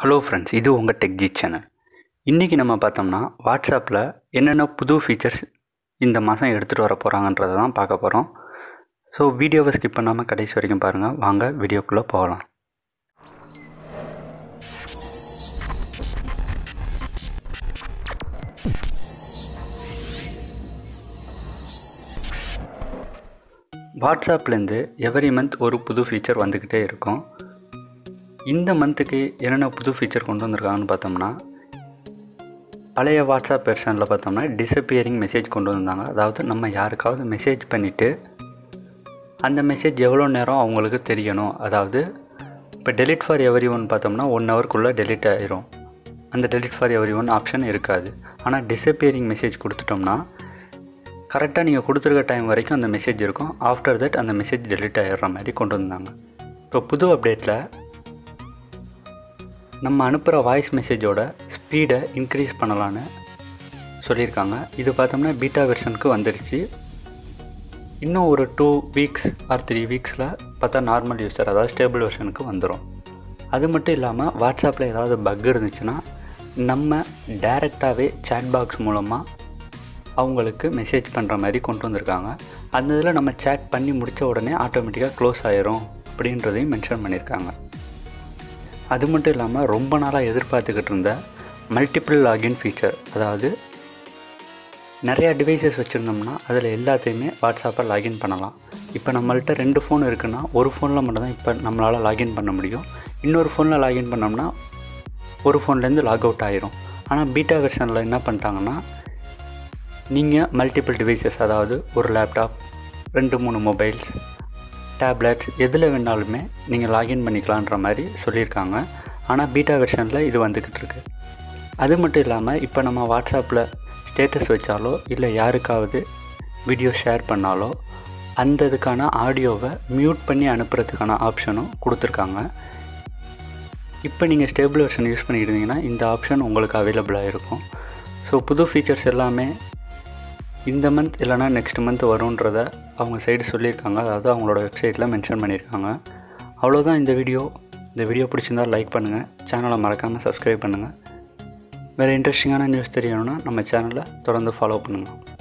hello friends இது உங்கள் டெக்ஜி channel இன்றைக்கி நம்ம பார்த்தோம்னா வாட்ஸ்அப்பில் என்னென்ன புது ஃபீச்சர்ஸ் இந்த மாதம் எடுத்துகிட்டு வர போகிறாங்கன்றதை தான் பார்க்க போகிறோம் ஸோ வீடியோவை ஸ்கிப் பண்ணாமல் கடைசி வரைக்கும் பாருங்கள் வாங்க வீடியோக்குள்ளே போகலாம் வாட்ஸ்அப்லேருந்து எவரி மந்த் ஒரு புது ஃபீச்சர் வந்துக்கிட்டே இருக்கும் இந்த மந்த்துக்கு என்னென்ன புது ஃபீச்சர் கொண்டு வந்திருக்காங்கன்னு பார்த்தோம்னா பழைய வாட்ஸ்அப் வெர்ஷனில் பார்த்தோம்னா டிஸப்பியரிங் மெசேஜ் கொண்டு வந்தாங்க அதாவது நம்ம யாருக்காவது மெசேஜ் பண்ணிவிட்டு அந்த மெசேஜ் எவ்வளோ நேரம் அவங்களுக்கு தெரியணும் அதாவது இப்போ டெலிட் ஃபார் எவரி ஒன் பார்த்தோம்னா ஒன் ஹவர்க்குள்ளே டெலிட் ஆயிரும் அந்த delete for every one option இருக்காது ஆனால் டிஸப்பியரிங் மெசேஜ் கொடுத்துட்டோம்னா கரெக்டாக நீங்கள் கொடுத்துருக்க டைம் வரைக்கும் அந்த மெசேஜ் இருக்கும் ஆஃப்டர் தட் அந்த மெசேஜ் டெலிட் ஆகிடுற மாதிரி கொண்டு வந்தாங்க இப்போ புது அப்டேட்டில் நம்ம அனுப்புகிற வாய்ஸ் மெசேஜோட ஸ்பீடை இன்க்ரீஸ் பண்ணலான்னு சொல்லியிருக்காங்க இது பார்த்தோம்னா பீட்டா வெர்ஷனுக்கு வந்துடுச்சு இன்னும் ஒரு டூ வீக்ஸ் ஆர் த்ரீ வீக்ஸில் பார்த்தா நார்மல் யூஸர் அதாவது ஸ்டேபிள் வெர்ஷனுக்கு வந்துடும் அது மட்டும் இல்லாமல் வாட்ஸ்அப்பில் ஏதாவது பக் இருந்துச்சுன்னா நம்ம டைரெக்டாகவே சேட் பாக்ஸ் மூலமாக அவங்களுக்கு மெசேஜ் பண்ணுற மாதிரி கொண்டு வந்திருக்காங்க அந்த இதில் நம்ம சேட் பண்ணி முடித்த உடனே ஆட்டோமேட்டிக்காக க்ளோஸ் ஆயிரும் அப்படின்றதையும் மென்ஷன் பண்ணியிருக்காங்க அது மட்டும் இல்லாமல் ரொம்ப நாளாக எதிர்பார்த்துக்கிட்டு இருந்த மல்டிபிள் லாகின் ஃபீச்சர் அதாவது நிறையா டிவைசஸ் வச்சுருந்தோம்னா அதில் எல்லாத்தையுமே வாட்ஸ்அப்பை லாகின் பண்ணலாம் இப்போ நம்மள்ட்ட ரெண்டு ஃபோன் இருக்குன்னா ஒரு ஃபோனில் மட்டும்தான் இப்போ நம்மளால் லாகின் பண்ண முடியும் இன்னொரு ஃபோனில் லாகின் பண்ணோம்னா ஒரு ஃபோன்லேருந்து லாக் அவுட் ஆயிரும் ஆனால் பீட்டா வெர்ஷனில் என்ன பண்ணிட்டாங்கன்னா நீங்கள் மல்டிபிள் டிவைசஸ் அதாவது ஒரு லேப்டாப் ரெண்டு மூணு மொபைல்ஸ் டேப்லெட்ஸ் எதில் வேணாலுமே நீங்கள் லாகின் பண்ணிக்கலான்ற மாதிரி சொல்லியிருக்காங்க ஆனால் பீட்டா வெர்ஷனில் இது வந்துக்கிட்டு இருக்கு அது மட்டும் இல்லாமல் இப்போ நம்ம வாட்ஸ்அப்பில் ஸ்டேட்டஸ் வச்சாலோ இல்லை யாருக்காவது வீடியோ ஷேர் பண்ணாலோ அந்த இதுக்கான ஆடியோவை மியூட் பண்ணி அனுப்புறதுக்கான ஆப்ஷனும் கொடுத்துருக்காங்க இப்போ நீங்கள் ஸ்டேபிள் வெர்ஷன் யூஸ் பண்ணிட்டு இருந்தீங்கன்னா இந்த ஆப்ஷன் உங்களுக்கு அவைலபிளாக இருக்கும் ஸோ புது ஃபீச்சர்ஸ் எல்லாமே இந்த மந்த் இல்லைனா நெக்ஸ்ட் மந்த் வரும்ன்றத அவங்க சைடு சொல்லியிருக்காங்க அதாவது அவங்களோட வெப்சைட்டில் மென்ஷன் பண்ணியிருக்காங்க அவ்வளோதான் இந்த வீடியோ இந்த வீடியோ பிடிச்சிருந்தால் லைக் பண்ணுங்கள் சேனலை மறக்காமல் சப்ஸ்கிரைப் பண்ணுங்கள் வேறு இன்ட்ரெஸ்டிங்கான நியூஸ் தெரியணும்னா நம்ம சேனலை தொடர்ந்து ஃபாலோ பண்ணுங்கள்